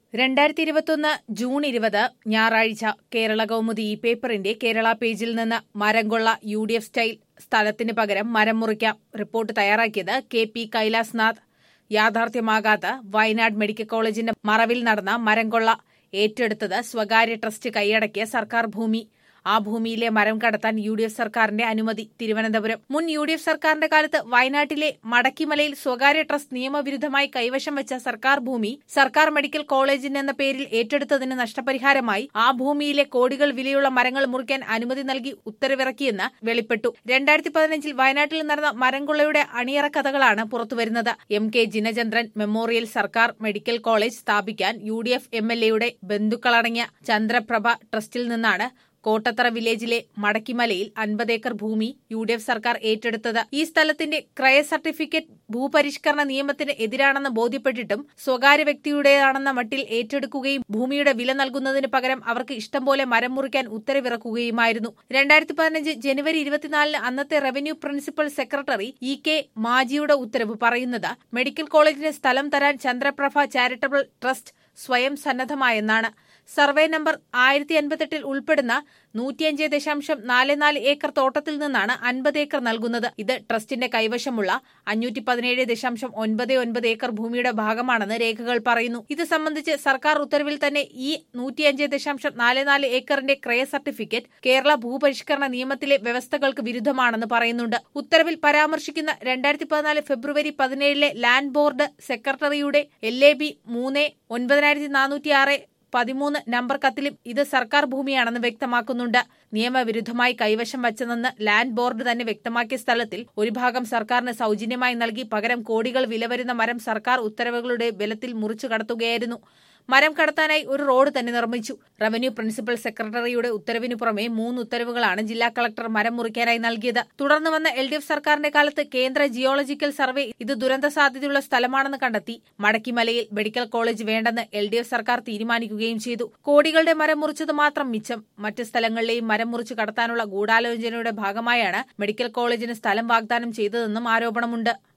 രണ്ടായിരത്തി ഇരുപത്തൊന്ന് ജൂൺ ഇരുപത് ഞായറാഴ്ച കേരള കൗമുദി ഈ പേപ്പറിന്റെ കേരള പേജിൽ നിന്ന് മരംകൊള്ള യു ഡി എഫ് സ്റ്റൈൽ സ്ഥലത്തിന് പകരം മരം മുറിക്കാം റിപ്പോർട്ട് തയ്യാറാക്കിയത് കെ പി കൈലാസ്നാഥ് യാഥാർത്ഥ്യമാകാത്ത വയനാട് മെഡിക്കൽ കോളേജിന്റെ മറവിൽ നടന്ന മരംകൊള്ള ഏറ്റെടുത്തത് സ്വകാര്യ ട്രസ്റ്റ് കൈയടക്കിയ സർക്കാർ ഭൂമി ആ ഭൂമിയിലെ മരം കടത്താൻ യു ഡി എഫ് സർക്കാരിന്റെ അനുമതി തിരുവനന്തപുരം മുൻ യു ഡി എഫ് സർക്കാരിന്റെ കാലത്ത് വയനാട്ടിലെ മടക്കിമലയിൽ സ്വകാര്യ ട്രസ്റ്റ് നിയമവിരുദ്ധമായി കൈവശം വെച്ച സർക്കാർ ഭൂമി സർക്കാർ മെഡിക്കൽ കോളേജിന് എന്ന പേരിൽ ഏറ്റെടുത്തതിന് നഷ്ടപരിഹാരമായി ആ ഭൂമിയിലെ കോടികൾ വിലയുള്ള മരങ്ങൾ മുറിക്കാൻ അനുമതി നൽകി ഉത്തരവിറക്കിയെന്ന് വെളിപ്പെട്ടു രണ്ടായിരത്തി പതിനഞ്ചിൽ വയനാട്ടിൽ നടന്ന മരംകൊള്ളയുടെ അണിയറ കഥകളാണ് പുറത്തുവരുന്നത് എം കെ ജിനചന്ദ്രൻ മെമ്മോറിയൽ സർക്കാർ മെഡിക്കൽ കോളേജ് സ്ഥാപിക്കാൻ U D F M L എയുടെ ബന്ധുക്കളടങ്ങിയ ചന്ദ്രപ്രഭ ട്രസ്റ്റിൽ നിന്നാണ് കോട്ടത്തറ വില്ലേജിലെ മടക്കിമലയിൽ അൻപത് ഏക്കർ ഭൂമി യു ഡി എഫ് സർക്കാർ ഏറ്റെടുത്തത് ഈ സ്ഥലത്തിന്റെ ക്രയ സർട്ടിഫിക്കറ്റ് ഭൂപരിഷ്കരണ നിയമത്തിന് എതിരാണെന്ന് ബോധ്യപ്പെട്ടിട്ടും സ്വകാര്യ വ്യക്തിയുടേതാണെന്ന മട്ടിൽ ഏറ്റെടുക്കുകയും ഭൂമിയുടെ വില നൽകുന്നതിന് പകരം അവർക്ക് ഇഷ്ടം പോലെ മരം മുറിക്കാൻ ഉത്തരവിറക്കുകയുമായിരുന്നു രണ്ടായിരത്തി പതിനഞ്ച് ജനുവരി ഇരുപത്തിനാലിന് അന്നത്തെ revenue principal secretary E K മാജിയുടെ ഉത്തരവ് പറയുന്നത് മെഡിക്കൽ കോളേജിന് സ്ഥലം തരാൻ ചന്ദ്രപ്രഭ ചാരിറ്റബിൾ ട്രസ്റ്റ് സ്വയം സന്നദ്ധമായെന്നാണ് സർവേ നമ്പർ ആയിരത്തി അൻപത്തെട്ടിൽ ഉൾപ്പെടുന്ന നൂറ്റിയഞ്ച് ദശാംശം നാല് നാല് ഏക്കർ തോട്ടത്തിൽ നിന്നാണ് അൻപത് ഏക്കർ നൽകുന്നത് ഇത് ട്രസ്റ്റിന്റെ കൈവശമുള്ള അഞ്ഞൂറ്റി പതിനേഴ് ദശാംശം ഒൻപത് ഒൻപത് ഏക്കർ ഭൂമിയുടെ ഭാഗമാണെന്ന് രേഖകൾ പറയുന്നു ഇത് സംബന്ധിച്ച് സർക്കാർ ഉത്തരവിൽ തന്നെ ഈ നൂറ്റിയഞ്ച് ദശാംശം നാല് നാല് ഏക്കറിന്റെ ക്രയ സർട്ടിഫിക്കറ്റ് കേരള ഭൂപരിഷ്കരണ നിയമത്തിലെ വ്യവസ്ഥകൾക്ക് വിരുദ്ധമാണെന്ന് പറയുന്നുണ്ട് ഉത്തരവിൽ പരാമർശിക്കുന്ന രണ്ടായിരത്തി പതിനാല് ഫെബ്രുവരി പതിനേഴിലെ ലാൻഡ് ബോർഡ് സെക്രട്ടറിയുടെ എൽ എ ബി മൂന്ന് ഒൻപതിനായിരത്തി നാനൂറ്റി ആറ് പതിമൂന്ന് നമ്പർ കത്തിലും ഇത് സർക്കാർ ഭൂമിയാണെന്ന് വ്യക്തമാക്കുന്നുണ്ട് നിയമവിരുദ്ധമായി കൈവശം വച്ചതെന്ന് ലാൻഡ് ബോർഡ് തന്നെ വ്യക്തമാക്കിയ സ്ഥലത്തിൽ ഒരു ഭാഗം സർക്കാരിന് സൌജന്യമായി നൽകി പകരം കോടികൾ വില വരുന്ന മരം സർക്കാർ ഉത്തരവുകളുടെ ബലത്തിൽ മുറിച്ചു കടത്തുകയായിരുന്നു മരം കടത്താനായി ഒരു റോഡ് തന്നെ നിർമ്മിച്ചു റവന്യൂ പ്രിൻസിപ്പൽ സെക്രട്ടറിയുടെ ഉത്തരവിനു പുറമെ മൂന്ന് ഉത്തരവുകളാണ് ജില്ലാ കളക്ടർ മരം മുറിക്കാനായി നൽകിയത് തുടർന്ന് വന്ന എൽ ഡി എഫ് സർക്കാരിന്റെ കാലത്ത് കേന്ദ്ര ജിയോളജിക്കൽ സർവേ ഇത് ദുരന്ത സാധ്യതയുള്ള സ്ഥലമാണെന്ന് കണ്ടെത്തി മടക്കിമലയിൽ മെഡിക്കൽ കോളേജ് വേണ്ടെന്ന് എൽ ഡി എഫ് സർക്കാർ തീരുമാനിക്കുകയും ചെയ്തു കോടികളുടെ മരം മുറിച്ചത് മാത്രം മിച്ചം മറ്റ് സ്ഥലങ്ങളിലെയും മരം മുറിച്ചു കടത്താനുള്ള ഗൂഢാലോചനയുടെ ഭാഗമായാണ് മെഡിക്കൽ കോളേജിന് സ്ഥലം വാഗ്ദാനം ചെയ്തതെന്നും ആരോപണമുണ്ട്